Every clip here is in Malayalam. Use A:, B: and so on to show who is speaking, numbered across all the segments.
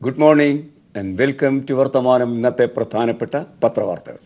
A: good morning and welcome to Varthamanam ഇന്നത്തെ പ്രധാനപ്പെട്ട പത്രവാർത്തകൾ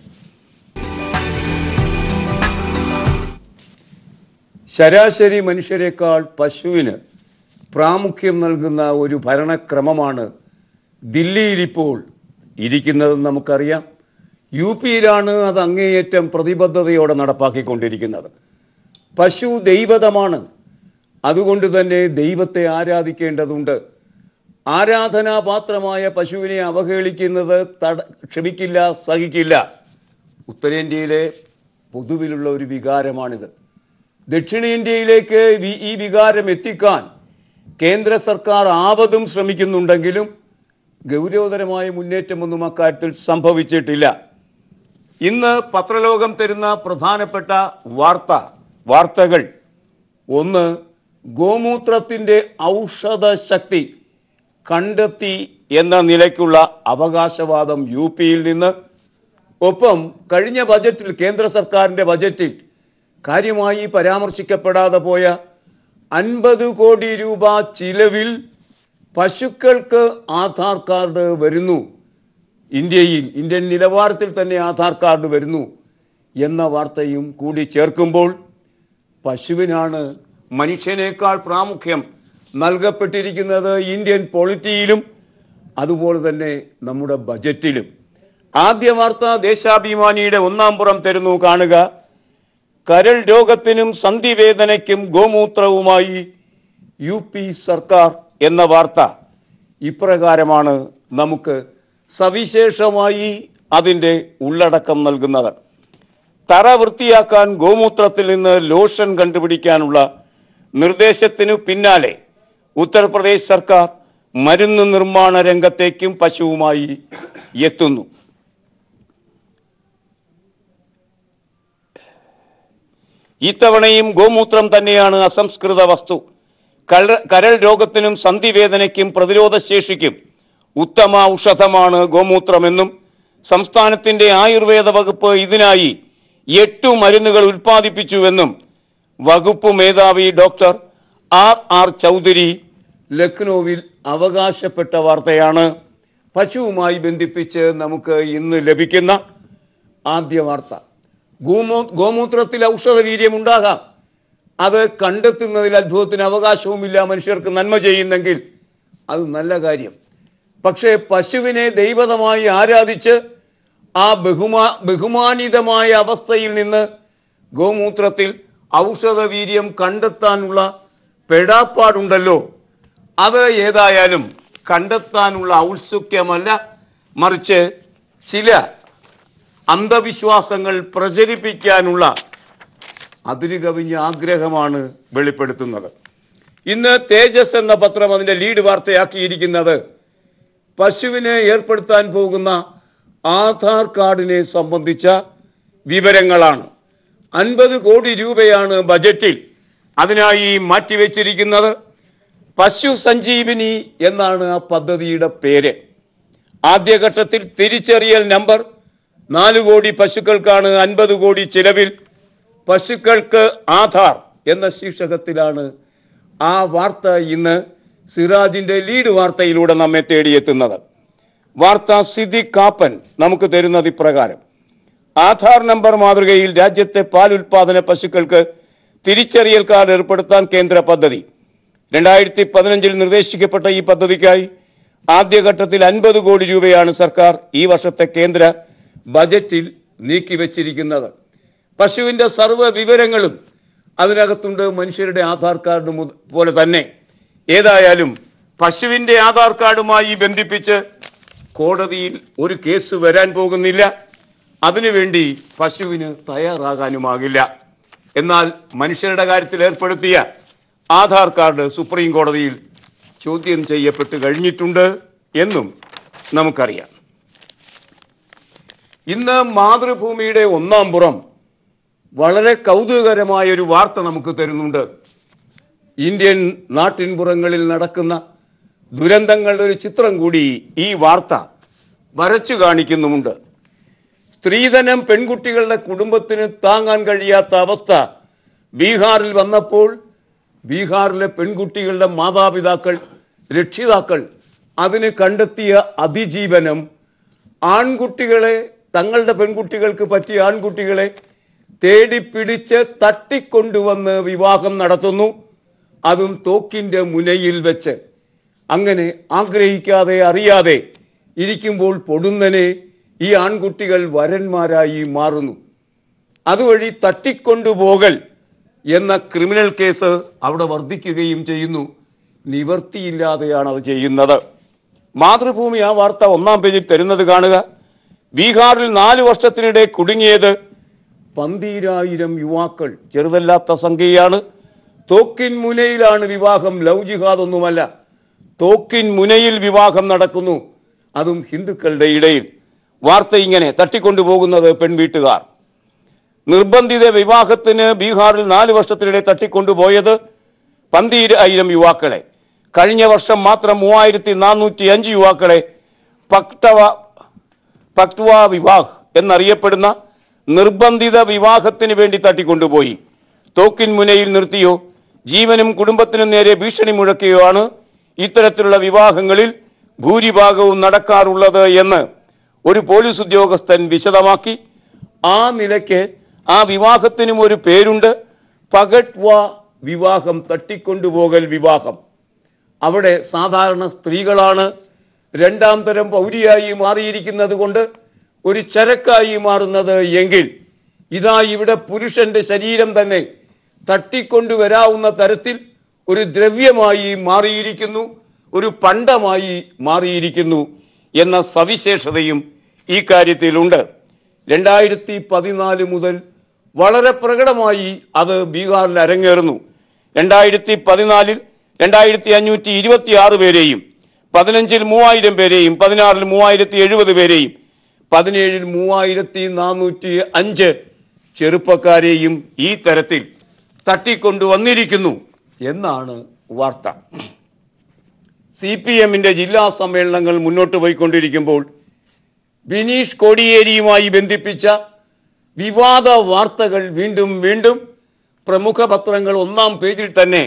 A: ശരാശരി മനുഷ്യരെക്കാൾ പശുവിന് പ്രാമുഖ്യം നൽകുന്ന ഒരു ഭരണക്രമമാണ് ദില്ലിയിലിപ്പോൾ ഇരിക്കുന്നതെന്ന് നമുക്കറിയാം യു പിയിലാണ് അത് അങ്ങേയറ്റം പ്രതിബദ്ധതയോടെ നടപ്പാക്കിക്കൊണ്ടിരിക്കുന്നത് പശു ദൈവതമാണ് അതുകൊണ്ട് തന്നെ ദൈവത്തെ ആരാധിക്കേണ്ടതുണ്ട് ആരാധനാപാത്രമായ പശുവിനെ അവഹേളിക്കുന്നത് തട ക്ഷമിക്കില്ല സഹിക്കില്ല ഉത്തരേന്ത്യയിലെ പൊതുവിലുള്ള ഒരു വികാരമാണിത് ദക്ഷിണേന്ത്യയിലേക്ക് വി- ഈ വികാരം എത്തിക്കാൻ കേന്ദ്ര സർക്കാർ ആവതും ശ്രമിക്കുന്നുണ്ടെങ്കിലും ഗൗരവതരമായ മുന്നേറ്റമൊന്നും അക്കാര്യത്തിൽ സംഭവിച്ചിട്ടില്ല ഇന്ന് പത്രലോകം തരുന്ന പ്രധാനപ്പെട്ട വാർത്ത വാർത്തകൾ ഒന്ന് ഗോമൂത്രത്തിൻ്റെ ഔഷധ ശക്തി കണ്ടെത്തി എന്ന നിലയ്ക്കുള്ള അവകാശവാദം യു പിയിൽ നിന്ന് ഒപ്പം കഴിഞ്ഞ ബജറ്റിൽ കേന്ദ്ര സർക്കാരിൻ്റെ ബജറ്റിൽ കാര്യമായി പരാമർശിക്കപ്പെടാതെ പോയ അൻപത് കോടി രൂപ ചിലവിൽ പശുക്കൾക്ക് ആധാർ കാർഡ് വരുന്നു ഇന്ത്യയിൽ ഇന്ത്യൻ നിലവാരത്തിൽ തന്നെ ആധാർ കാർഡ് വരുന്നു എന്ന വാർത്തയും കൂടി ചേർക്കുമ്പോൾ പശുവിനാണ് മനുഷ്യനേക്കാൾ പ്രാമുഖ്യം നൽകപ്പെട്ടിരിക്കുന്നത് ഇന്ത്യൻ പൊളിറ്റിയിലും അതുപോലെ തന്നെ നമ്മുടെ ബജറ്റിലും ആദ്യ വാർത്ത ദേശാഭിമാനിയുടെ ഒന്നാം പുറം തരുന്നു കാണുക കരൾ രോഗത്തിനും സന്ധിവേദനയ്ക്കും ഗോമൂത്രവുമായി യു പി സർക്കാർ എന്ന വാർത്ത ഇപ്രകാരമാണ് നമുക്ക് സവിശേഷമായി അതിൻ്റെ ഉള്ളടക്കം നൽകുന്നത് തറ വൃത്തിയാക്കാൻ ഗോമൂത്രത്തിൽ നിന്ന് ലോഷൻ കണ്ടുപിടിക്കാനുള്ള നിർദ്ദേശത്തിനു പിന്നാലെ ഉത്തർപ്രദേശ് സർക്കാർ മരുന്ന് നിർമ്മാണ രംഗത്തേക്കും പശുവുമായി എത്തുന്നു ഇത്തവണയും ഗോമൂത്രം തന്നെയാണ് അസംസ്കൃത വസ്തു കര- കരൾ രോഗത്തിനും സന്ധിവേദനയ്ക്കും പ്രതിരോധശേഷിക്കും ഉത്തമ ഔഷധമാണ് ഗോമൂത്രമെന്നും സംസ്ഥാനത്തിന്റെ ആയുർവേദ വകുപ്പ് ഇതിനായി എട്ടു മരുന്നുകൾ ഉൽപ്പാദിപ്പിച്ചുവെന്നും വകുപ്പ് മേധാവി ഡോക്ടർ ആർ ആർ ചൗധരി ലക്നൌവിൽ അവകാശപ്പെട്ട വാർത്തയാണ് പശുവുമായി ബന്ധിപ്പിച്ച് നമുക്ക് ഇന്ന് ലഭിക്കുന്ന ആദ്യ വാർത്ത ഗോമൂ ഗോമൂത്രത്തിൽ ഔഷധവീര്യം ഉണ്ടാകാം അത് കണ്ടെത്തുന്നതിൽ അത്ഭുതത്തിന് അവകാശവുമില്ല മനുഷ്യർക്ക് നന്മ ചെയ്യുന്നെങ്കിൽ അത് നല്ല കാര്യം പക്ഷേ പശുവിനെ ദൈവതമായി ആരാധിച്ച് ആ ബഹുമാ ബഹുമാനിതമായ അവസ്ഥയിൽ നിന്ന് ഗോമൂത്രത്തിൽ ഔഷധവീര്യം കണ്ടെത്താനുള്ള പെടാപ്പാടുണ്ടല്ലോ അത് ഏതായാലും കണ്ടെത്താനുള്ള ഔത്സുക്യമല്ല മറിച്ച് ചില അന്ധവിശ്വാസങ്ങൾ പ്രചരിപ്പിക്കാനുള്ള അതിര് കവിഞ്ഞ ആഗ്രഹമാണ് വെളിപ്പെടുത്തുന്നത് ഇന്ന് തേജസ് എന്ന പത്രം അതിൻ്റെ ലീഡ് വാർത്തയാക്കിയിരിക്കുന്നത് പശുവിനെ ഏർപ്പെടുത്താൻ പോകുന്ന ആധാർ കാർഡിനെ സംബന്ധിച്ച വിവരങ്ങളാണ് അൻപത് കോടി രൂപയാണ് ബജറ്റിൽ അതിനായി മാറ്റിവെച്ചിരിക്കുന്നത് പശു സഞ്ജീവിനി എന്നാണ് ആ പദ്ധതിയുടെ പേര് ആദ്യഘട്ടത്തിൽ തിരിച്ചറിയൽ നമ്പർ നാല് കോടി പശുക്കൾക്കാണ് അൻപത് കോടി ചിലവിൽ പശുക്കൾക്ക് ആധാർ എന്ന ശീർഷകത്തിലാണ് ആ വാർത്ത ഇന്ന് സിറാജിൻ്റെ ലീഡ് വാർത്തയിലൂടെ നമ്മെ തേടിയെത്തുന്നത് വാർത്ത സിദ്ദിഖ് കാപ്പൻ നമുക്ക് തരുന്നത് ഇപ്രകാരം ആധാർ നമ്പർ മാതൃകയിൽ രാജ്യത്തെ പാൽ ഉൽപാദന പശുക്കൾക്ക് തിരിച്ചറിയൽ കാർഡ് ഏർപ്പെടുത്താൻ കേന്ദ്ര പദ്ധതി രണ്ടായിരത്തി പതിനഞ്ചിൽ നിർദ്ദേശിക്കപ്പെട്ട ഈ പദ്ധതിക്കായി ആദ്യഘട്ടത്തിൽ അൻപത് കോടി രൂപയാണ് സർക്കാർ ഈ വർഷത്തെ കേന്ദ്ര ബജറ്റിൽ നീക്കിവെച്ചിരിക്കുന്നത് പശുവിൻ്റെ സർവ്വ വിവരങ്ങളും അതിനകത്തുണ്ട് മനുഷ്യരുടെ ആധാർ കാർഡ് മുത- പോലെ തന്നെ ഏതായാലും പശുവിൻ്റെ ആധാർ കാർഡുമായി ബന്ധിപ്പിച്ച് കോടതിയിൽ ഒരു കേസ് വരാൻ പോകുന്നില്ല അതിനുവേണ്ടി പശുവിന് തയ്യാറാകാനുമാകില്ല എന്നാൽ മനുഷ്യരുടെ കാര്യത്തിൽ ഏർപ്പെടുത്തിയ ആധാർ കാർഡ് സുപ്രീം കോടതിയിൽ ചോദ്യം ചെയ്യപ്പെട്ട് കഴിഞ്ഞിട്ടുണ്ട് എന്നും നമുക്കറിയാം ഇന്ന് മാതൃഭൂമിയുടെ ഒന്നാം പുറം വളരെ കൗതുകകരമായ ഒരു വാർത്ത നമുക്ക് തരുന്നുണ്ട് ഇന്ത്യൻ നാട്ടിൻപുറങ്ങളിൽ നടക്കുന്ന ദുരന്തങ്ങളുടെ ഒരു ചിത്രം കൂടി ഈ വാർത്ത വരച്ചു കാണിക്കുന്നുമുണ്ട് സ്ത്രീധനം പെൺകുട്ടികളുടെ കുടുംബത്തിന് താങ്ങാൻ കഴിയാത്ത അവസ്ഥ ബീഹാറിൽ വന്നപ്പോൾ ബീഹാറിലെ പെൺകുട്ടികളുടെ മാതാപിതാക്കൾ രക്ഷിതാക്കൾ അതിന് കണ്ടെത്തിയ അതിജീവനം ആൺകുട്ടികളെ തങ്ങളുടെ പെൺകുട്ടികൾക്ക് പറ്റിയ ആൺകുട്ടികളെ തേടിപ്പിടിച്ച് തട്ടിക്കൊണ്ടുവന്ന് വിവാഹം നടത്തുന്നു അതും തോക്കിൻ്റെ മുനയിൽ വെച്ച് അങ്ങനെ ആഗ്രഹിക്കാതെ അറിയാതെ ഇരിക്കുമ്പോൾ പൊടുന്നനെ ഈ ആൺകുട്ടികൾ വരന്മാരായി മാറുന്നു അതുവഴി തട്ടിക്കൊണ്ടുപോകൽ എന്ന ക്രിമിനൽ കേസ് അവിടെ വർദ്ധിക്കുകയും ചെയ്യുന്നു നിവർത്തിയില്ലാതെയാണ് അത് ചെയ്യുന്നത് മാതൃഭൂമി ആ വാർത്ത ഒന്നാം പേജിൽ തരുന്നത് കാണുക ബീഹാറിൽ നാല് വർഷത്തിനിടെ കുടുങ്ങിയത് പന്തീരായിരം യുവാക്കൾ ചെറുതല്ലാത്ത സംഖ്യയാണ് തോക്കിൻ മുനയിലാണ് വിവാഹം ലവ് ജിഹാദ് ഒന്നുമല്ല തോക്കിൻ മുനയിൽ വിവാഹം നടക്കുന്നു അതും ഹിന്ദുക്കളുടെ ഇടയിൽ വാർത്ത ഇങ്ങനെ തട്ടിക്കൊണ്ടുപോകുന്നത് പെൺവീട്ടുകാർ നിർബന്ധിത വിവാഹത്തിന് ബീഹാറിൽ നാല് വർഷത്തിനിടെ തട്ടിക്കൊണ്ടുപോയത് പന്തീരായിരം യുവാക്കളെ കഴിഞ്ഞ വർഷം മാത്രം മൂവായിരത്തി നാനൂറ്റി അഞ്ച് യുവാക്കളെ പക്തവ പക്വ വിവാഹ് എന്നറിയപ്പെടുന്ന നിർബന്ധിത വിവാഹത്തിന് വേണ്ടി തട്ടിക്കൊണ്ടുപോയി തോക്കിൻ മുനയിൽ നിർത്തിയോ ജീവനും കുടുംബത്തിനും നേരെ ഭീഷണി മുഴക്കുകയോ ആണ് ഇത്തരത്തിലുള്ള വിവാഹങ്ങളിൽ ഭൂരിഭാഗവും നടക്കാറുള്ളത് എന്ന് ഒരു പോലീസ് ഉദ്യോഗസ്ഥൻ വിശദമാക്കി ആ നിലയ്ക്ക് ആ വിവാഹത്തിനും ഒരു പേരുണ്ട് പകട്വ വിവാഹം തട്ടിക്കൊണ്ടുപോകൽ വിവാഹം അവിടെ സാധാരണ സ്ത്രീകളാണ് രണ്ടാം തരം പൗരിയായി മാറിയിരിക്കുന്നത് കൊണ്ട് ഒരു ചരക്കായി മാറുന്നത് എങ്കിൽ ഇതാ ഇവിടെ പുരുഷന്റെ ശരീരം തന്നെ തട്ടിക്കൊണ്ടുവരാവുന്ന തരത്തിൽ ഒരു ദ്രവ്യമായി മാറിയിരിക്കുന്നു ഒരു പണ്ടമായി മാറിയിരിക്കുന്നു എന്ന സവിശേഷതയും ഈ കാര്യത്തിലുണ്ട് രണ്ടായിരത്തി പതിനാല് മുതൽ വളരെ പ്രകടമായി അത് ബീഹാറിൽ അരങ്ങേറുന്നു രണ്ടായിരത്തി പതിനാലിൽ രണ്ടായിരത്തി അഞ്ഞൂറ്റി ഇരുപത്തി ആറ് പേരെയും പതിനഞ്ചിൽ മൂവായിരം പേരെയും പതിനാറിൽ മൂവായിരത്തി എഴുപത് പേരെയും പതിനേഴിൽ മൂവായിരത്തി നാനൂറ്റി അഞ്ച് ചെറുപ്പക്കാരെയും ഈ തരത്തിൽ തട്ടിക്കൊണ്ടുവന്നിരിക്കുന്നു എന്നാണ് വാർത്ത സി പി എമ്മിൻ്റെ ജില്ലാ സമ്മേളനങ്ങൾ മുന്നോട്ട് പോയിക്കൊണ്ടിരിക്കുമ്പോൾ ബിനീഷ് കോടിയേരിയുമായി ബന്ധിപ്പിച്ച വിവാദ വാർത്തകൾ വീണ്ടും വീണ്ടും പ്രമുഖ പത്രങ്ങൾ ഒന്നാം പേജിൽ തന്നെ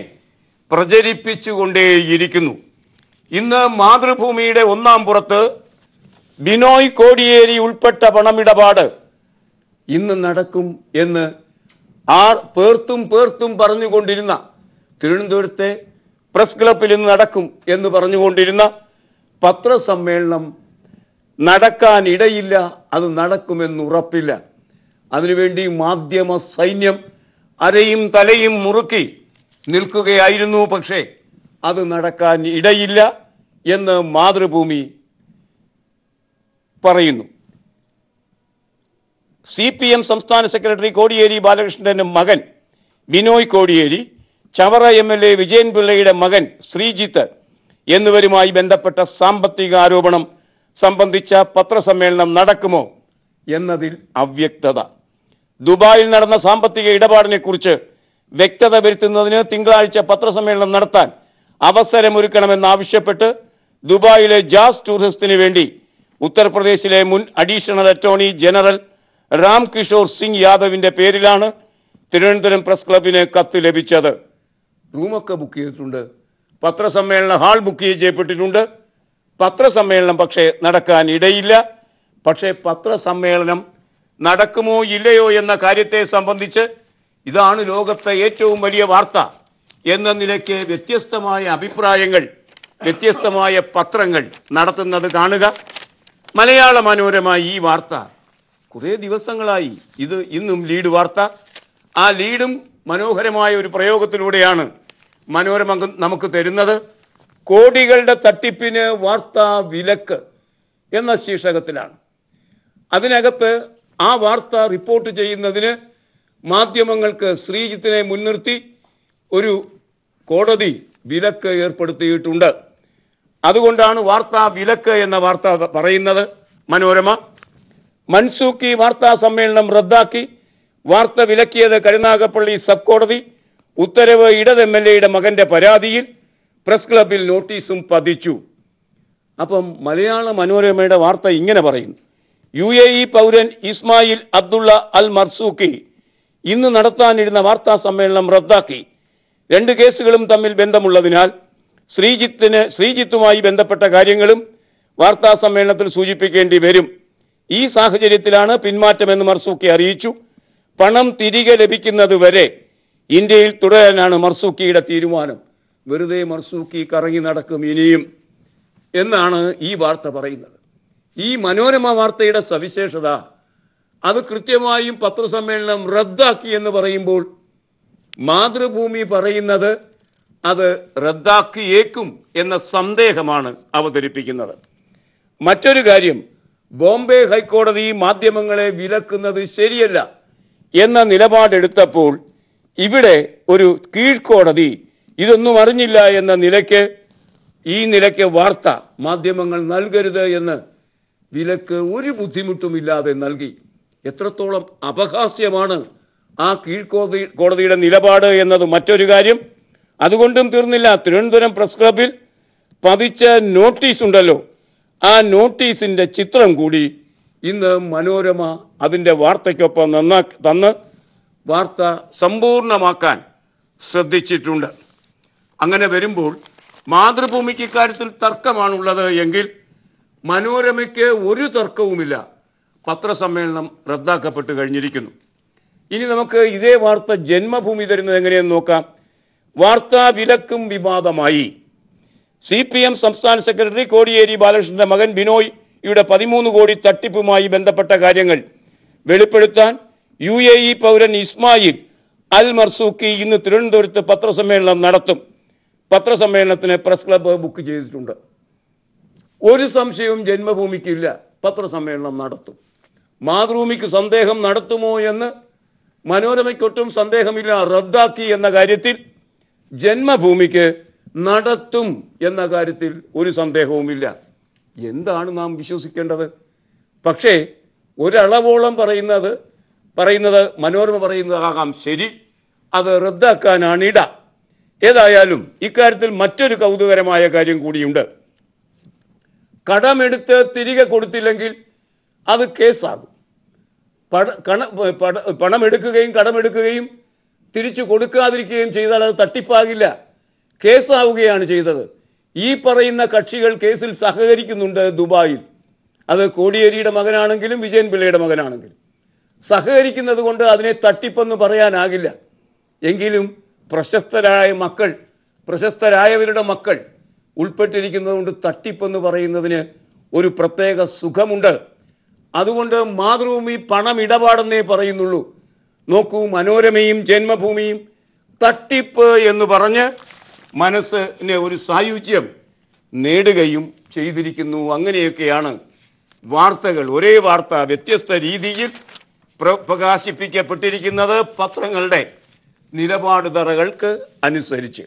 A: പ്രചരിപ്പിച്ചുകൊണ്ടേയിരിക്കുന്നു ഇന്ന് മാതൃഭൂമിയുടെ ഒന്നാം പുറത്ത് ബിനോയ് കോടിയേരി ഉൾപ്പെട്ട പണമിടപാട് ഇന്ന് നടക്കും എന്ന് ആ പേർത്തും പേർത്തും പറഞ്ഞുകൊണ്ടിരുന്ന തിരുവനന്തപുരത്തെ പ്രസ് ക്ലബിൽ ഇന്ന് നടക്കും എന്ന് പറഞ്ഞുകൊണ്ടിരുന്ന പത്രസമ്മേളനം നടക്കാൻ ഇടയില്ല അത് നടക്കുമെന്ന് ഉറപ്പില്ല അതിനുവേണ്ടി മാധ്യമ സൈന്യം അരയും തലയും മുറുക്കി നിൽക്കുകയായിരുന്നു പക്ഷേ അത് നടക്കാൻ ഇടയില്ല എന്ന് മാതൃഭൂമി പറയുന്നു സി പി എം സംസ്ഥാന സെക്രട്ടറി കോടിയേരി ബാലകൃഷ്ണന്റെ മകൻ Binoy Kodiyeri Chavara M L A Vijayan പിള്ളയുടെ മകൻ ശ്രീജിത്ത് എന്നിവരുമായി ബന്ധപ്പെട്ട സാമ്പത്തിക ആരോപണം സംബന്ധിച്ച പത്രസമ്മേളനം നടക്കുമോ എന്നതിൽ അവ്യക്തത ദുബായിൽ നടന്ന സാമ്പത്തിക ഇടപാടിനെ കുറിച്ച് വ്യക്തത വരുത്തുന്നതിന് തിങ്കളാഴ്ച പത്രസമ്മേളനം നടത്താൻ അവസരമൊരുക്കണമെന്നാവശ്യപ്പെട്ട് ദുബായിലെ ജാസ് ടൂറിസത്തിന് വേണ്ടി ഉത്തർപ്രദേശിലെ മുൻ additional attorney general Ram Kishore Singh യാദവിന്റെ പേരിലാണ് തിരുവനന്തപുരം പ്രസ് ക്ലബിന് കത്ത് ലഭിച്ചത് റൂമൊക്കെ ബുക്ക് ചെയ്തിട്ടുണ്ട് പത്രസമ്മേളന ഹാൾ ബുക്ക് ചെയ്യപ്പെട്ടിട്ടുണ്ട് പത്രസമ്മേളനം പക്ഷേ നടക്കാൻ ഇടയില്ല പക്ഷേ പത്രസമ്മേളനം നടക്കുമോ ഇല്ലയോ എന്ന കാര്യത്തെ സംബന്ധിച്ച് ഇതാണ് ലോകത്തെ ഏറ്റവും വലിയ വാർത്ത എന്ന നിലയ്ക്ക് വ്യത്യസ്തമായ അഭിപ്രായങ്ങൾ വ്യത്യസ്തമായ പത്രങ്ങൾ നടത്തുന്നത് കാണുക മലയാള മനോരമ ഈ വാർത്ത കുറേ ദിവസങ്ങളായി ഇത് ഇന്നും ലീഡ് വാർത്ത ആ ലീഡും മനോഹരമായ ഒരു പ്രയോഗത്തിലൂടെയാണ് മനോരമ നമുക്ക് തരുന്നത് കോടികളുടെ തട്ടിപ്പിന് വാർത്താ വിലക്ക് എന്ന ശീർഷകത്തിലാണ് അതിനകത്ത് ആ വാർത്ത റിപ്പോർട്ട് ചെയ്യുന്നതിന് മാധ്യമങ്ങൾക്ക് ശ്രീജിത്തിനെ മുൻനിർത്തി ഒരു കോടതി വിലക്ക് ഏർപ്പെടുത്തിയിട്ടുണ്ട് അതുകൊണ്ടാണ് വാർത്താ വിലക്ക് എന്ന വാർത്ത പറയുന്നത് മനോരമ മൻസൂക്കി വാർത്താ സമ്മേളനം റദ്ദാക്കി വാർത്ത വിലക്കിയത് കരുനാഗപ്പള്ളി സബ് കോടതി ഉത്തരവ് ഇടത് എം എൽ എയുടെ മകൻ്റെ പരാതിയിൽ പ്രസ് ക്ലബിൽ നോട്ടീസും പതിച്ചു അപ്പം മലയാള മനോരമയുടെ വാർത്ത ഇങ്ങനെ പറയുന്നു യു എ ഇ പൗരൻ ഇസ്മായിൽ അബ്ദുള്ള അൽ മർസൂക്കി ഇന്ന് നടത്താനിരുന്ന വാർത്താ സമ്മേളനം റദ്ദാക്കി രണ്ട് കേസുകളും തമ്മിൽ ബന്ധമുള്ളതിനാൽ ശ്രീജിത്തിന് ശ്രീജിത്തുമായി ബന്ധപ്പെട്ട കാര്യങ്ങളും വാർത്താ സമ്മേളനത്തിൽ സൂചിപ്പിക്കേണ്ടി വരും ഈ സാഹചര്യത്തിലാണ് പിന്മാറ്റമെന്ന് മർസൂക്കി അറിയിച്ചു പണം തിരികെ ലഭിക്കുന്നത് വരെ ഇന്ത്യയിൽ തുടരാനാണ് മർസൂക്കിയുടെ തീരുമാനം വെറുതെ മർസൂക്കി കറങ്ങി നടക്കും ഇനിയും എന്നാണ് ഈ വാർത്ത പറയുന്നത് ഈ മനോരമ വാർത്തയുടെ സവിശേഷത അത് കൃത്യമായും പത്രസമ്മേളനം റദ്ദാക്കി എന്ന് പറയുമ്പോൾ മാതൃഭൂമി പറയുന്നത് അത് റദ്ദാക്കിയേക്കും എന്ന സന്ദേഹമാണ് അവതരിപ്പിക്കുന്നത് മറ്റൊരു കാര്യം ബോംബെ ഹൈക്കോടതി മാധ്യമങ്ങളെ വിലക്കുന്നത് ശരിയല്ല എന്ന നിലപാടെടുത്തപ്പോൾ ഇവിടെ ഒരു കീഴ്ക്കോടതി ഇതൊന്നും അറിഞ്ഞില്ല എന്ന നിലയ്ക്ക് ഈ നിലയ്ക്ക് വാർത്ത മാധ്യമങ്ങൾ നൽകരുത് എന്ന് വിലക്ക് ഒരു ബുദ്ധിമുട്ടുമില്ലാതെ നൽകി എത്രത്തോളം അപഹാസ്യമാണ് ആ കീഴ്ക്കോടതി കോടതിയുടെ നിലപാട് എന്നത് മറ്റൊരു കാര്യം അതുകൊണ്ടും തീർന്നില്ല തിരുവനന്തപുരം പ്രസ് ക്ലബിൽ പതിച്ച നോട്ടീസ് ഉണ്ടല്ലോ ആ നോട്ടീസിൻ്റെ ചിത്രം കൂടി ഇന്ന് മനോരമ അതിൻ്റെ വാർത്തയ്ക്കൊപ്പം നന്നാ തന്ന് വാർത്ത സമ്പൂർണ്ണമാക്കാൻ ശ്രദ്ധിച്ചിട്ടുണ്ട് അങ്ങനെ വരുമ്പോൾ മാതൃഭൂമിക്ക് ഇക്കാര്യത്തിൽ തർക്കമാണുള്ളത് എങ്കിൽ മനോരമയ്ക്ക് ഒരു തർക്കവുമില്ല പത്രസമ്മേളനം റദ്ദാക്കപ്പെട്ട് കഴിഞ്ഞിരിക്കുന്നു ഇനി നമുക്ക് ഇതേ വാർത്ത ജന്മഭൂമി തരുന്നത് എങ്ങനെയെന്ന് നോക്കാം വാർത്താ വിലക്കും വിവാദമായി സി പി എം സംസ്ഥാന സെക്രട്ടറി കോടിയേരി ബാലകൃഷ്ണന്റെ മകൻ ബിനോയ് യുടെ പതിമൂന്ന് കോടി തട്ടിപ്പുമായി ബന്ധപ്പെട്ട കാര്യങ്ങൾ വെളിപ്പെടുത്താൻ യു എ ഇ പൗരൻ ഇസ്മായിൽ അൽ മർസൂക്കി ഇന്ന് തിരുവനന്തപുരത്ത് പത്രസമ്മേളനം നടത്തും പത്രസമ്മേളനത്തിന് പ്രസ് ക്ലബ്ബ് ബുക്ക് ചെയ്തിട്ടുണ്ട് ഒരു സംശയവും ജന്മഭൂമിക്കില്ല പത്രസമ്മേളനം നടത്തും മാതൃഭൂമിക്ക് സന്ദേഹം നടത്തുമോ എന്ന് മനോരമയ്ക്കൊട്ടും സന്ദേഹമില്ല റദ്ദാക്കി എന്ന കാര്യത്തിൽ ജന്മഭൂമിക്ക് നടത്തും എന്ന കാര്യത്തിൽ ഒരു സന്ദേഹവുമില്ല എന്താണ് നാം വിശ്വസിക്കേണ്ടത് പക്ഷേ ഒരളവോളം പറയുന്നത് പറയുന്നത് മനോരമ പറയുന്നതാകാം ശരി അത് റദ്ദാക്കാനാണ് ഇട ഏതായാലും ഇക്കാര്യത്തിൽ മറ്റൊരു കൗതുകരമായ കാര്യം കൂടിയുണ്ട് കടമെടുത്ത് തിരികെ കൊടുത്തില്ലെങ്കിൽ അത് കേസാകും പട കണ പട പണമെടുക്കുകയും കടമെടുക്കുകയും തിരിച്ചു കൊടുക്കാതിരിക്കുകയും ചെയ്താൽ അത് തട്ടിപ്പാകില്ല കേസാവുകയാണ് ചെയ്തത് ഈ പറയുന്ന കക്ഷികൾ കേസിൽ സഹകരിക്കുന്നുണ്ട് ദുബായിൽ അത് കോടിയേരിയുടെ മകനാണെങ്കിലും വിജയൻ പിള്ളയുടെ മകനാണെങ്കിലും സഹകരിക്കുന്നത് കൊണ്ട് അതിനെ തട്ടിപ്പെന്ന് പറയാനാകില്ല എങ്കിലും പ്രശസ്തരായ മക്കൾ പ്രശസ്തരായവരുടെ മക്കൾ ഉൾപ്പെട്ടിരിക്കുന്നത് കൊണ്ട് തട്ടിപ്പെന്ന് പറയുന്നതിന് ഒരു പ്രത്യേക സുഖമുണ്ട് അതുകൊണ്ട് മാതൃഭൂമി പണം ഇടപാടെന്നേ പറയുന്നുള്ളൂ നോക്കൂ മനോരമയും ജന്മഭൂമിയും തട്ടിപ്പ് എന്ന് പറഞ്ഞ് മനസ്സിന് ഒരു സായുജ്യം നേടുകയും ചെയ്തിരിക്കുന്നു അങ്ങനെയൊക്കെയാണ് വാർത്തകൾ ഒരേ വാർത്ത വ്യത്യസ്ത രീതിയിൽ പ്ര- പ്രകാശിപ്പിക്കപ്പെട്ടിരിക്കുന്നത് പത്രങ്ങളുടെ നിലപാട് തറകൾക്ക് അനുസരിച്ച്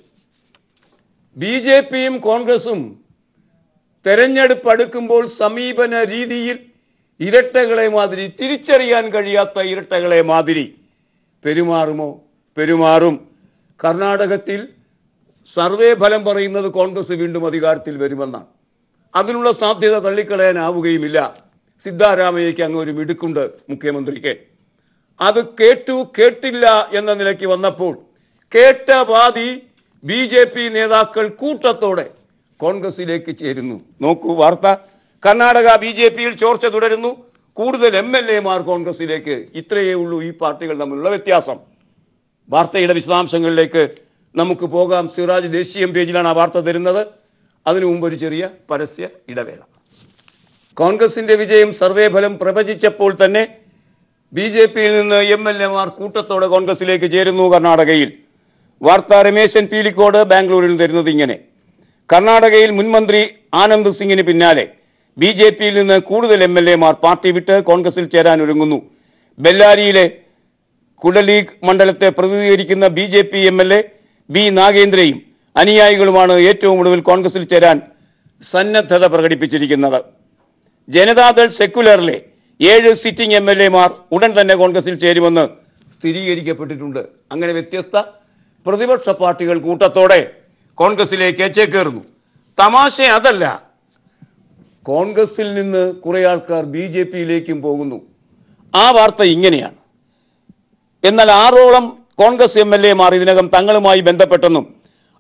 A: ബി ജെ പിയും കോൺഗ്രസും തെരഞ്ഞെടുപ്പ് അടുക്കുമ്പോൾ സമീപന രീതിയിൽ ഇരട്ടകളെ മാതിരി തിരിച്ചറിയാൻ കഴിയാത്ത ഇരട്ടകളെ മാതിരി പെരുമാറുമോ പെരുമാറും കർണാടകത്തിൽ സർവേ ഫലം പറയുന്നത് കോൺഗ്രസ് വീണ്ടും അധികാരത്തിൽ വരുമെന്നാണ് അതിനുള്ള സാധ്യത തള്ളിക്കളയാനാവുകയുമില്ല സിദ്ധാരാമയ്യയ്ക്ക് അങ്ങ് ഒരു മിടുക്കുണ്ട് മുഖ്യമന്ത്രിക്ക് അത് കേട്ടു കേട്ടില്ല എന്ന നിലയ്ക്ക് വന്നപ്പോൾ കേട്ട പാതി ബി ജെ പി നേതാക്കൾ കൂട്ടത്തോടെ കോൺഗ്രസിലേക്ക് ചേരുന്നു നോക്കൂ വാർത്ത കർണാടക ബി ജെ പിയിൽ ചോർച്ച തുടരുന്നു കൂടുതൽ എം എൽ എമാർ കോൺഗ്രസിലേക്ക് ഇത്രയേ ഉള്ളൂ ഈ പാർട്ടികൾ തമ്മിലുള്ള വ്യത്യാസം വാർത്തയുടെ വിശദാംശങ്ങളിലേക്ക് നമുക്ക് പോകാം സിറാജ് ദേശീയം പേജിലാണ് ആ വാർത്ത തരുന്നത് അതിനു മുമ്പ് ഒരു ചെറിയ പരസ്യ ഇടവേള കോൺഗ്രസിന്റെ വിജയം സർവേ ഫലം പ്രവചിച്ചപ്പോൾ തന്നെ ബി ജെ പിയിൽ നിന്ന് എം എൽ എമാർ കൂട്ടത്തോടെ കോൺഗ്രസിലേക്ക് ചേരുന്നു കർണാടകയിൽ വാർത്ത രമേശൻ പീലിക്കോട് ബാംഗ്ലൂരിൽ നിന്ന് തരുന്നത് ഇങ്ങനെ കർണാടകയിൽ മുൻമന്ത്രി ആനന്ദ് സിംഗിന് പിന്നാലെ ബി ജെ പിയിൽ നിന്ന് കൂടുതൽ എം എൽ എമാർ പാർട്ടി വിട്ട് കോൺഗ്രസിൽ ചേരാൻ ഒരുങ്ങുന്നു ബെല്ലാരിയിലെ കുടലി മണ്ഡലത്തെ പ്രതിനിധീകരിക്കുന്ന B J P M L A B നാഗേന്ദ്രയും അനുയായികളുമാണ് ഏറ്റവും ഒടുവിൽ കോൺഗ്രസിൽ ചേരാൻ സന്നദ്ധത പ്രകടിപ്പിച്ചിരിക്കുന്നത് ജനതാദൾ സെക്കുലറിലെ ഏഴ് സിറ്റിംഗ് എം എൽ എമാർ ഉടൻ തന്നെ കോൺഗ്രസിൽ ചേരുമെന്ന് സ്ഥിരീകരിക്കപ്പെട്ടിട്ടുണ്ട് അങ്ങനെ വ്യത്യസ്ത പ്രതിപക്ഷ പാർട്ടികൾ കൂട്ടത്തോടെ കോൺഗ്രസിലേക്ക് ചേക്കേറുന്നു തമാശ അതല്ല കോൺഗ്രസിൽ നിന്ന് കുറേ ആൾക്കാർ ബി ജെ പിയിലേക്കും പോകുന്നു ആ വാർത്ത ഇങ്ങനെയാണ് എന്നാൽ ആറോളം കോൺഗ്രസ് എം എൽ എമാർ ഇതിനകം തങ്ങളുമായി ബന്ധപ്പെട്ടെന്നും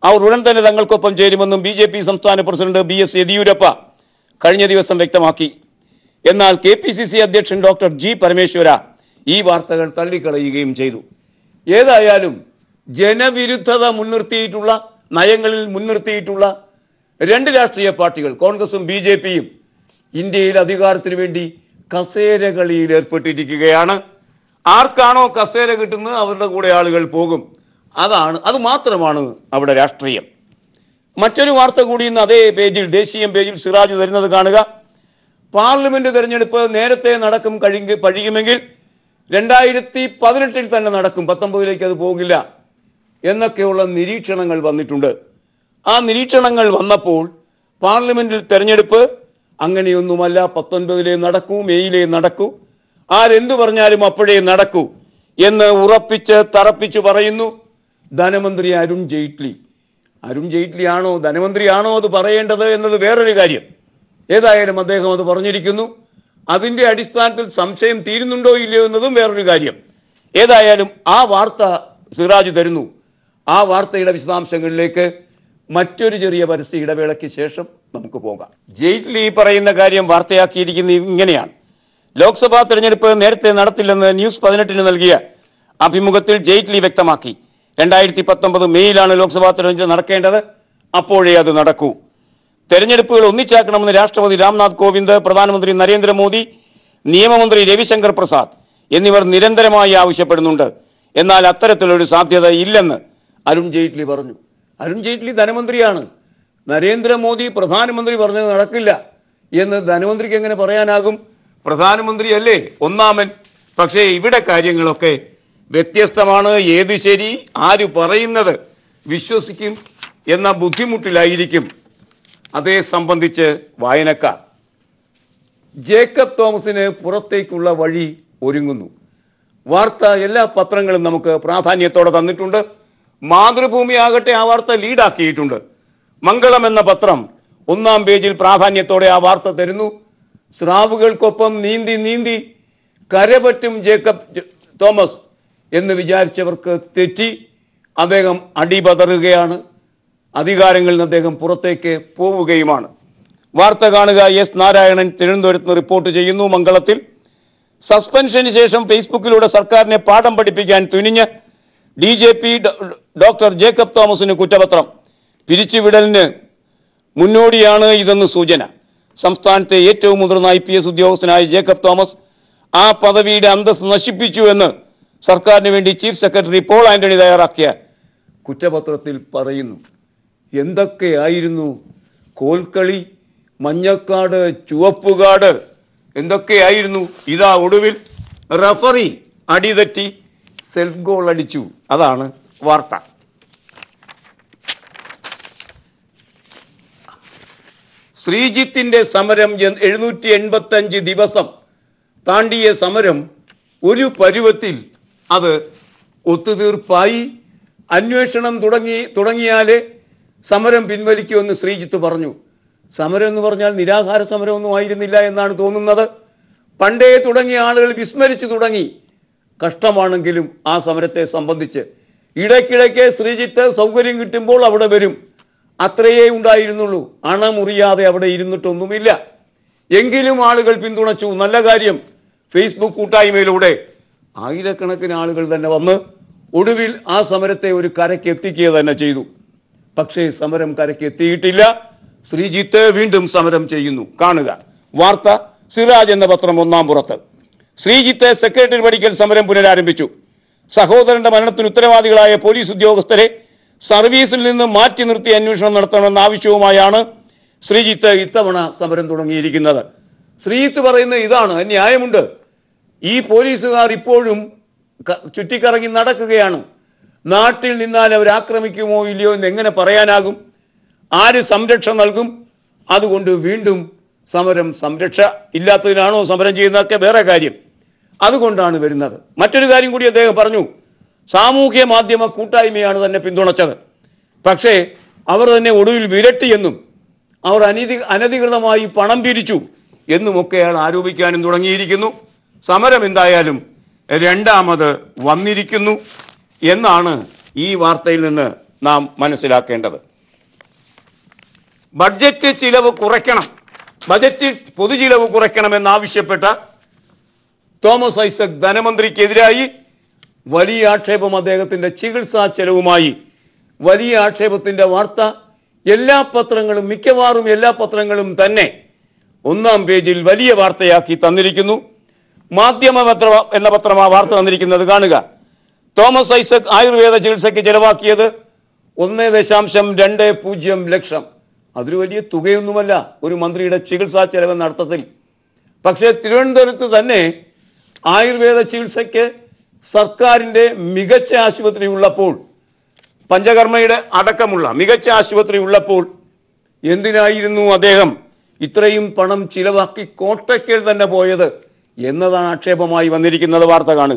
A: അവർ ഉടൻ തന്നെ തങ്ങൾക്കൊപ്പം ചേരുമെന്നും ബി ജെ പി സംസ്ഥാന പ്രസിഡന്റ് ബി എസ് യെദിയൂരപ്പ കഴിഞ്ഞ ദിവസം വ്യക്തമാക്കി എന്നാൽ കെ പി സി സി അധ്യക്ഷൻ ഡോക്ടർ ജി പരമേശ്വര ഈ വാർത്തകൾ തള്ളിക്കളയുകയും ചെയ്തു ഏതായാലും ജനവിരുദ്ധത മുൻനിർത്തിയിട്ടുള്ള നയങ്ങളിൽ മുൻനിർത്തിയിട്ടുള്ള രണ്ട് രാഷ്ട്രീയ പാർട്ടികൾ കോൺഗ്രസും ബി ജെ പിയും ഇന്ത്യയിൽ അധികാരത്തിന് വേണ്ടി കസേരകളിയിൽ ഏർപ്പെട്ടിരിക്കുകയാണ് ആർക്കാണോ കസേര കിട്ടുന്നത് അവരുടെ കൂടെ ആളുകൾ പോകും അതാണ് അത് മാത്രമാണ് അവിടെ രാഷ്ട്രീയം മറ്റൊരു വാർത്ത കൂടി ഇന്ന് അതേ പേജിൽ ദേശീയ പേജിൽ സിറാജ് തരുന്നത് കാണുക പാർലമെന്റ് തെരഞ്ഞെടുപ്പ് നേരത്തെ നടക്കും കഴിയുക കഴിയുമെങ്കിൽ രണ്ടായിരത്തി പതിനെട്ടിൽ തന്നെ നടക്കും പത്തൊമ്പതിലേക്ക് അത് പോകില്ല എന്നൊക്കെയുള്ള നിരീക്ഷണങ്ങൾ വന്നിട്ടുണ്ട് ആ നിരീക്ഷണങ്ങൾ വന്നപ്പോൾ പാർലമെന്റിൽ തെരഞ്ഞെടുപ്പ് അങ്ങനെയൊന്നുമല്ല പത്തൊൻപതിലേ നടക്കൂ മെയ്യിലേ നടക്കൂ ആരെന്തു പറഞ്ഞാലും അപ്പോഴേ നടക്കൂ എന്ന് ഉറപ്പിച്ച് തറപ്പിച്ചു പറയുന്നു ധനമന്ത്രി അരുൺ ജെയ്റ്റ്ലി അരുൺ ജെയ്റ്റ്ലി ആണോ ധനമന്ത്രിയാണോ അത് പറയേണ്ടത് എന്നത് വേറൊരു കാര്യം ഏതായാലും അദ്ദേഹം അത് പറഞ്ഞിരിക്കുന്നു അതിൻ്റെ അടിസ്ഥാനത്തിൽ സംശയം തീരുന്നുണ്ടോ ഇല്ലയോ എന്നതും വേറൊരു കാര്യം ഏതായാലും ആ വാർത്ത സിറാജ് തരുന്നു ആ വാർത്തയുടെ വിശദാംശങ്ങളിലേക്ക് മറ്റൊരു ചെറിയ പരസ്യ ഇടവേളയ്ക്ക് ശേഷം നമുക്ക് പോകാം ജെയ്റ്റ്ലി പറയുന്ന കാര്യം വാർത്തയാക്കിയിരിക്കുന്നത് ഇങ്ങനെയാണ് ലോക്സഭാ തെരഞ്ഞെടുപ്പ് നേരത്തെ നടത്തില്ലെന്ന് ന്യൂസ് പതിനെട്ടിന് നൽകിയ അഭിമുഖത്തിൽ ജെയ്റ്റ്ലി വ്യക്തമാക്കി രണ്ടായിരത്തി പത്തൊമ്പത് മെയ്യിലാണ് ലോക്സഭാ തെരഞ്ഞെടുപ്പ് നടക്കേണ്ടത് അപ്പോഴേ അത് നടക്കൂ തെരഞ്ഞെടുപ്പുകൾ ഒന്നിച്ചാക്കണമെന്ന് രാഷ്ട്രപതി രാംനാഥ് കോവിന്ദ് പ്രധാനമന്ത്രി നരേന്ദ്രമോദി നിയമമന്ത്രി രവിശങ്കർ പ്രസാദ് എന്നിവർ നിരന്തരമായി ആവശ്യപ്പെടുന്നുണ്ട് എന്നാൽ അത്തരത്തിലൊരു സാധ്യത ഇല്ലെന്ന് അരുൺ ജെയ്റ്റ്ലി പറഞ്ഞു അരുൺ ജെയ്റ്റ്ലി ധനമന്ത്രിയാണ് നരേന്ദ്രമോദി പ്രധാനമന്ത്രി പറഞ്ഞത് നടക്കില്ല എന്ന് ധനമന്ത്രിക്ക് എങ്ങനെ പറയാനാകും പ്രധാനമന്ത്രി അല്ലേ ഒന്നാമൻ പക്ഷേ ഇവിടെ കാര്യങ്ങളൊക്കെ വ്യത്യസ്തമാണ് ഏത് ശരി ആര് പറയുന്നത് വിശ്വസിക്കും എന്ന ബുദ്ധിമുട്ടിലായിരിക്കും അതേ സംബന്ധിച്ച് വായനക്കാർ ജേക്കബ് തോമസിന് പുറത്തേക്കുള്ള വഴി ഒരുങ്ങുന്നു വാർത്ത എല്ലാ പത്രങ്ങളും നമുക്ക് പ്രാധാന്യത്തോടെ തന്നിട്ടുണ്ട് മാതൃഭൂമി ആകട്ടെ ആ വാർത്ത ലീഡാക്കിയിട്ടുണ്ട് മംഗളം എന്ന പത്രം ഒന്നാം പേജിൽ പ്രാധാന്യത്തോടെ ആ വാർത്ത തരുന്നു സ്രാവുകൾക്കൊപ്പം നീന്തി നീന്തി കരപറ്റും ജേക്കബ് ജ- തോമസ് എന്ന് വിചാരിച്ചവർക്ക് തെറ്റി അദ്ദേഹം അടിപതറുകയാണ് അധികാരങ്ങളിൽ നിന്ന് അദ്ദേഹം പുറത്തേക്ക് പോവുകയുമാണ് വാർത്ത കാണുക എസ് നാരായണൻ തിരുവനന്തപുരത്ത് നിന്ന് റിപ്പോർട്ട് ചെയ്യുന്നു മംഗളത്തിൽ സസ്പെൻഷന് ശേഷം ഫേസ്ബുക്കിലൂടെ സർക്കാരിനെ പാഠം പഠിപ്പിക്കാൻ തുനിഞ്ഞ് D G P doctor Jacob തോമസിന് കുറ്റപത്രം പിരിച്ചുവിടലിന് മുന്നോടിയാണ് ഇതെന്ന് സൂചന സംസ്ഥാനത്തെ ഏറ്റവും മുതിർന്ന ഐ പി എസ് ഉദ്യോഗസ്ഥനായ ജേക്കബ് തോമസ് ആ പദവിയുടെ അന്തസ് നശിപ്പിച്ചു എന്ന് സർക്കാരിന് വേണ്ടി ചീഫ് സെക്രട്ടറി പോൾ ആന്റണി തയ്യാറാക്കിയ കുറ്റപത്രത്തിൽ പറയുന്നു എന്തൊക്കെയായിരുന്നു കോൽക്കളി മഞ്ഞക്കാട് ചുവപ്പുകാട് എന്തൊക്കെയായിരുന്നു ഇതാ ഒടുവിൽ റഫറി അടിതെറ്റി സെൽഫ് ഗോൾ അടിച്ചു അതാണ് വാർത്ത ശ്രീജിത്തിന്റെ സമരം എഴുന്നൂറ്റി എൺപത്തഞ്ച് ദിവസം താണ്ടിയ സമരം ഒരു പരുവത്തിൽ അത് ഒത്തുതീർപ്പായി അന്വേഷണം തുടങ്ങി തുടങ്ങിയാലേ സമരം പിൻവലിക്കുമെന്ന് ശ്രീജിത്ത് പറഞ്ഞു സമരം എന്ന് പറഞ്ഞാൽ നിരാഹാര സമരമൊന്നും ആയിരുന്നില്ല എന്നാണ് തോന്നുന്നത് പണ്ടേ തുടങ്ങിയ ആളുകൾ വിസ്മരിച്ചു തുടങ്ങി കഷ്ടമാണെങ്കിലും ആ സമരത്തെ സംബന്ധിച്ച് ഇടയ്ക്കിടയ്ക്ക് ശ്രീജിത്ത് സൗകര്യം കിട്ടുമ്പോൾ അവിടെ വരും അത്രയേ ഉണ്ടായിരുന്നുള്ളൂ അണമുറിയാതെ അവിടെ ഇരുന്നിട്ടൊന്നുമില്ല എങ്കിലും ആളുകൾ പിന്തുണച്ചു നല്ല കാര്യം ഫേസ്ബുക്ക് കൂട്ടായ്മയിലൂടെ ആയിരക്കണക്കിന് ആളുകൾ തന്നെ വന്ന് ഒടുവിൽ ആ സമരത്തെ ഒരു കരയ്ക്ക് എത്തിക്കുക തന്നെ ചെയ്തു പക്ഷേ സമരം കരയ്ക്ക് എത്തിയിട്ടില്ല ശ്രീജിത്ത് വീണ്ടും സമരം ചെയ്യുന്നു കാണുക വാർത്ത സിറാജ് എന്ന പത്രം ഒന്നാം പുറത്ത് ശ്രീജിത്ത് സെക്രട്ടറി പഠിക്കൽ സമരം പുനരാരംഭിച്ചു സഹോദരന്റെ മരണത്തിന് ഉത്തരവാദികളായ പോലീസ് ഉദ്യോഗസ്ഥരെ സർവീസിൽ നിന്ന് മാറ്റി നിർത്തി അന്വേഷണം നടത്തണമെന്ന ആവശ്യവുമായാണ് ശ്രീജിത്ത് ഇത്തവണ സമരം തുടങ്ങിയിരിക്കുന്നത് ശ്രീജിത്ത് പറയുന്ന ഇതാണ് ന്യായമുണ്ട് ഈ പോലീസുകാർ ഇപ്പോഴും ക- ചുറ്റിക്കറങ്ങി നടക്കുകയാണ് നാട്ടിൽ നിന്നാൽ അവർ ആക്രമിക്കുമോ ഇല്ലയോ എന്ന് എങ്ങനെ പറയാനാകും ആര് സംരക്ഷ നൽകും അതുകൊണ്ട് വീണ്ടും സമരം സംരക്ഷ ഇല്ലാത്തതിനാണോ സമരം ചെയ്യുന്നതൊക്കെ വേറെ കാര്യം അതുകൊണ്ടാണ് വരുന്നത് മറ്റൊരു കാര്യം കൂടി അദ്ദേഹം പറഞ്ഞു സാമൂഹ്യ മാധ്യമ കൂട്ടായ്മയാണ് തന്നെ പിന്തുണച്ചത് പക്ഷേ അവർ തന്നെ ഒടുവിൽ വിരട്ടിയെന്നും അവർ അനീതി അനധികൃതമായി പണം പിരിച്ചു എന്നുമൊക്കെ അയാൾ ആരോപിക്കാനും തുടങ്ങിയിരിക്കുന്നു സമരം എന്തായാലും രണ്ടാമത് വന്നിരിക്കുന്നു എന്നാണ് ഈ വാർത്തയിൽ നിന്ന് നാം മനസ്സിലാക്കേണ്ടത് ബഡ്ജറ്റ് ചിലവ് കുറയ്ക്കണം ബജറ്റ് പൊതുചിലവ് കുറയ്ക്കണമെന്നാവശ്യപ്പെട്ട തോമസ് ഐസക് ധനമന്ത്രിക്കെതിരായി വലിയ ആക്ഷേപം അദ്ദേഹത്തിൻ്റെ ചികിത്സാ ചെലവുമായി വലിയ ആക്ഷേപത്തിൻ്റെ വാർത്ത എല്ലാ പത്രങ്ങളും മിക്കവാറും എല്ലാ പത്രങ്ങളും തന്നെ ഒന്നാം പേജിൽ വലിയ വാർത്തയാക്കി തന്നിരിക്കുന്നു മാധ്യമ പത്ര എന്ന പത്രം ആ വാർത്ത തന്നിരിക്കുന്നത് കാണുക തോമസ് ഐസക് ആയുർവേദ ചികിത്സയ്ക്ക് ചെലവാക്കിയത് ഒന്ന് ദശാംശം രണ്ട് പൂജ്യം ലക്ഷം അതൊരു വലിയ തുകയൊന്നുമല്ല ഒരു മന്ത്രിയുടെ ചികിത്സാ ചെലവെന്ന അർത്ഥത്തിൽ പക്ഷേ തിരുവനന്തപുരത്ത് തന്നെ ആയുർവേദ ചികിത്സയ്ക്ക് സർക്കാരിൻ്റെ മികച്ച ആശുപത്രി ഉള്ളപ്പോൾ പഞ്ചകർമ്മയുടെ അടക്കമുള്ള മികച്ച ആശുപത്രി ഉള്ളപ്പോൾ എന്തിനായിരുന്നു അദ്ദേഹം ഇത്രയും പണം ചിലവാക്കി കോട്ടയ്ക്കൽ തന്നെ പോയത് എന്നതാണ് ആക്ഷേപമായി വന്നിരിക്കുന്നത് വാർത്ത കാണുക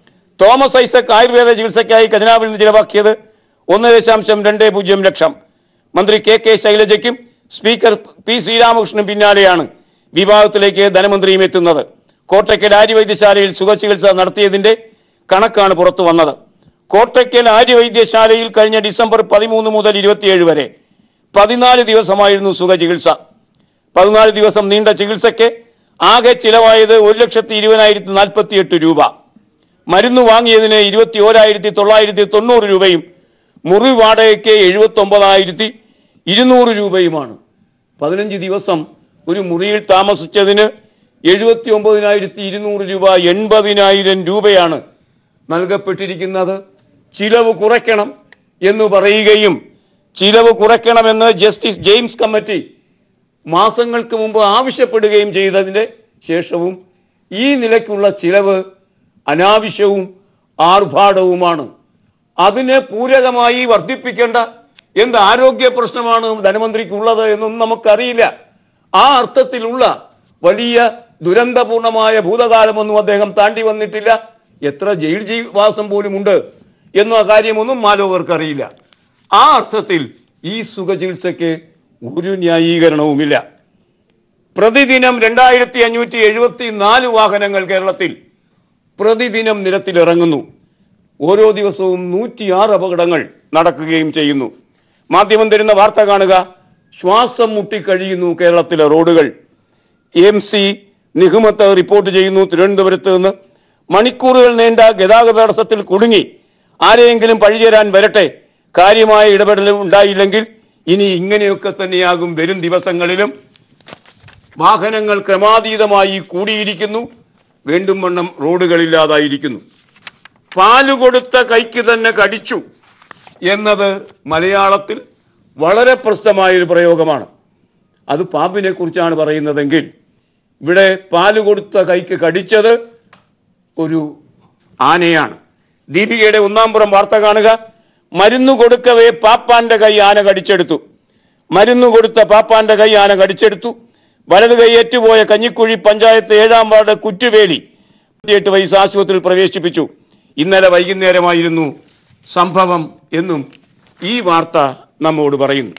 A: തോമസ് ഐസക് ആയുർവേദ ചികിത്സയ്ക്കായി ഖജനാവിൽ നിന്ന് ചിലവാക്കിയത് ഒന്ന് ദശാംശം രണ്ട് പൂജ്യം ലക്ഷം മന്ത്രി കെ കെ ശൈലജയ്ക്കും സ്പീക്കർ പി ശ്രീരാമകൃഷ്ണനും പിന്നാലെയാണ് വിവാദത്തിലേക്ക് ധനമന്ത്രിയും എത്തുന്നത് കോട്ടയ്ക്കൽ ആര്യവൈദ്യശാലയിൽ സുഖചികിത്സ നടത്തിയതിന്റെ കണക്കാണ് പുറത്തു വന്നത് കോട്ടയ്ക്കൽ ആര്യവൈദ്യശാലയിൽ കഴിഞ്ഞ ഡിസംബർ പതിമൂന്ന് മുതൽ ഇരുപത്തിയേഴ് വരെ പതിനാല് ദിവസമായിരുന്നു സുഖചികിത്സ പതിനാല് ദിവസം നീണ്ട ചികിത്സയ്ക്ക് ആകെ ചിലവായത് ഒരു ലക്ഷത്തി ഇരുപതിനായിരത്തി നാൽപ്പത്തി എട്ട് രൂപ മരുന്ന് വാങ്ങിയതിന് ഇരുപത്തി ഓരായിരത്തി തൊള്ളായിരത്തി തൊണ്ണൂറ് രൂപയും മുറി വാടകയ്ക്ക് എഴുപത്തി ഒമ്പതായിരത്തി ഇരുന്നൂറ് രൂപയുമാണ് പതിനഞ്ച് ദിവസം ഒരു മുറിയിൽ താമസിച്ചതിന് എഴുപത്തി ഒമ്പതിനായിരത്തി ഇരുന്നൂറ് രൂപ എൺപതിനായിരം രൂപയാണ് നൽകപ്പെട്ടിരിക്കുന്നത് ചിലവ് കുറയ്ക്കണം എന്ന് പറയുകയും ചിലവ് കുറയ്ക്കണമെന്ന് ജസ്റ്റിസ് ജെയിംസ് കമ്മിറ്റി മാസങ്ങൾക്ക് മുമ്പ് ആവശ്യപ്പെടുകയും ചെയ്തതിൻ്റെ ശേഷവും ഈ നിലയ്ക്കുള്ള ചിലവ് അനാവശ്യവും ആർഭാടവുമാണ് അതിനെ പൂരകമായി വർദ്ധിപ്പിക്കേണ്ട എന്ത് ആരോഗ്യ പ്രശ്നമാണ് ധനമന്ത്രിക്കുള്ളത് എന്നൊന്നും നമുക്കറിയില്ല ആ അർത്ഥത്തിലുള്ള വലിയ ദുരന്തപൂർണമായ ഭൂതകാലമൊന്നും അദ്ദേഹം താണ്ടി വന്നിട്ടില്ല എത്ര ജയിൽ ജീവാസം പോലും ഉണ്ട് എന്ന കാര്യമൊന്നും മാലോകർക്ക് അറിയില്ല ആ അർത്ഥത്തിൽ ഈ സുഖചികിത്സയ്ക്ക് ഒരു ന്യായീകരണവുമില്ല പ്രതിദിനം രണ്ടായിരത്തി അഞ്ഞൂറ്റി എഴുപത്തി നാല് വാഹനങ്ങൾ കേരളത്തിൽ പ്രതിദിനം നിരത്തിലിറങ്ങുന്നു ഓരോ ദിവസവും നൂറ്റിയാറ് അപകടങ്ങൾ നടക്കുകയും ചെയ്യുന്നു മാധ്യമം തരുന്ന വാർത്ത കാണുക ശ്വാസം മുട്ടിക്കഴിയുന്നു കേരളത്തിലെ റോഡുകൾ എം സി നിഹുമത്ത് റിപ്പോർട്ട് ചെയ്യുന്നു തിരുവനന്തപുരത്ത് നിന്ന് മണിക്കൂറുകൾ നീണ്ട ഗതാഗത തടസ്സത്തിൽ കുടുങ്ങി ആരെയെങ്കിലും പഴിചേരാൻ വരട്ടെ കാര്യമായ ഇടപെടൽ ഉണ്ടായില്ലെങ്കിൽ ഇനി ഇങ്ങനെയൊക്കെ തന്നെയാകും വരും ദിവസങ്ങളിലും വാഹനങ്ങൾ ക്രമാതീതമായി കൂടിയിരിക്കുന്നു വീണ്ടും വണ്ണം റോഡുകളില്ലാതായിരിക്കുന്നു പാല് കൊടുത്ത കൈക്ക് തന്നെ കടിച്ചു എന്നത് മലയാളത്തിൽ വളരെ പ്രശസ്തമായൊരു പ്രയോഗമാണ് അത് പാമ്പിനെ കുറിച്ചാണ് പറയുന്നതെങ്കിൽ ഇവിടെ പാല് കൊടുത്ത കൈക്ക് കടിച്ചത് ഒരു ആനയാണ് ദീപികയുടെ ഒന്നാം പുറം വാർത്ത കാണുക മരുന്ന് കൊടുക്കവേ പാപ്പാന്റെ കൈ ആന കടിച്ചെടുത്തു മരുന്ന് കൊടുത്ത പാപ്പാന്റെ കൈ ആന കടിച്ചെടുത്തു വലത് കൈ ഏറ്റുപോയ കഞ്ഞിക്കുഴി പഞ്ചായത്ത് ഏഴാം വാർഡ് കുറ്റുവേലി എട്ട് വയസ്സ് ആശുപത്രിയിൽ പ്രവേശിപ്പിച്ചു ഇന്നലെ വൈകുന്നേരമായിരുന്നു സംഭവം എന്നും ഈ വാർത്ത നമ്മോട് പറയുന്നു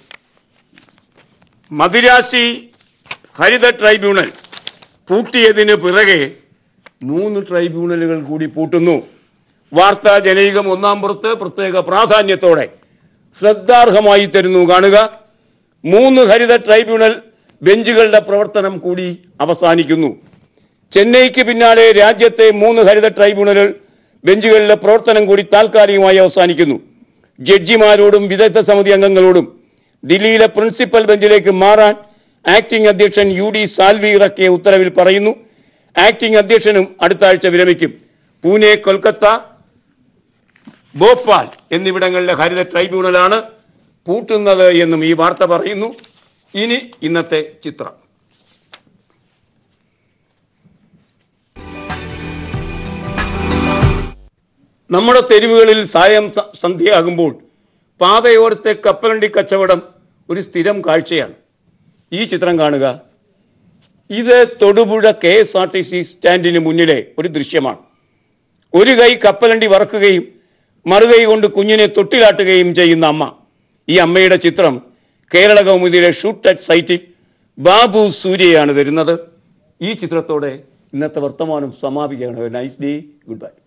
A: മദിരാശി ഹരിത ട്രൈബ്യൂണൽ പൂട്ടിയതിന് പിറകെ മൂന്ന് ട്രൈബ്യൂണലുകൾ കൂടി പൂട്ടുന്നു വാർത്താ ജനൈകം ഒന്നാം പുറത്ത് പ്രത്യേക പ്രാധാന്യത്തോടെ ശ്രദ്ധാർഹമായി തരുന്നു കാണുക മൂന്ന് ഹരിത ട്രൈബ്യൂണൽ ബെഞ്ചുകളുടെ പ്രവർത്തനം കൂടി അവസാനിക്കുന്നു ചെന്നൈക്ക് പിന്നാലെ രാജ്യത്തെ മൂന്ന് ഹരിത ട്രൈബ്യൂണലുകൾ ബെഞ്ചുകളിലെ പ്രവർത്തനം കൂടി താൽക്കാലികമായി അവസാനിക്കുന്നു ജഡ്ജിമാരോടും വിദഗ്ധ സമിതി അംഗങ്ങളോടും ദില്ലിയിലെ പ്രിൻസിപ്പൽ ബെഞ്ചിലേക്ക് മാറാൻ ആക്ടിംഗ് അധ്യക്ഷൻ യു ഡി സാൽവി ഇറക്കിയ ഉത്തരവിൽ പറയുന്നു ആക്ടിംഗ് അധ്യക്ഷനും അടുത്ത ആഴ്ച വിരമിക്കും പൂനെ കൊൽക്കത്ത ഭോപ്പാൽ എന്നിവിടങ്ങളിലെ ഹരിത ട്രൈബ്യൂണലാണ് പൂട്ടുന്നത് എന്നും ഈ വാർത്ത പറയുന്നു ഇനി ഇന്നത്തെ ചിത്രം നമ്മുടെ തെരുവുകളിൽ സായം സ- സന്ധ്യയാകുമ്പോൾ പാതയോരത്തെ കപ്പലണ്ടി കച്ചവടം ഒരു സ്ഥിരം കാഴ്ചയാണ് ഈ ചിത്രം കാണുക ഇത് Thodupuzha K S R T C സ്റ്റാൻഡിന് മുന്നിലെ ഒരു ദൃശ്യമാണ് ഒരു കൈ കപ്പലണ്ടി വറക്കുകയും മറുകൈ കൊണ്ട് കുഞ്ഞിനെ തൊട്ടിലാട്ടുകയും ചെയ്യുന്ന അമ്മ ഈ അമ്മയുടെ ചിത്രം കേരള കൗമുദിയുടെ ഷൂട്ട് അറ്റ് സൈറ്റിൽ ബാബു സൂര്യയാണ് തരുന്നത് ഈ ചിത്രത്തോടെ ഇന്നത്തെ വർത്തമാനം സമാപിക്കുകയാണ് നൈസ് ഡേ ഗുഡ് ബൈ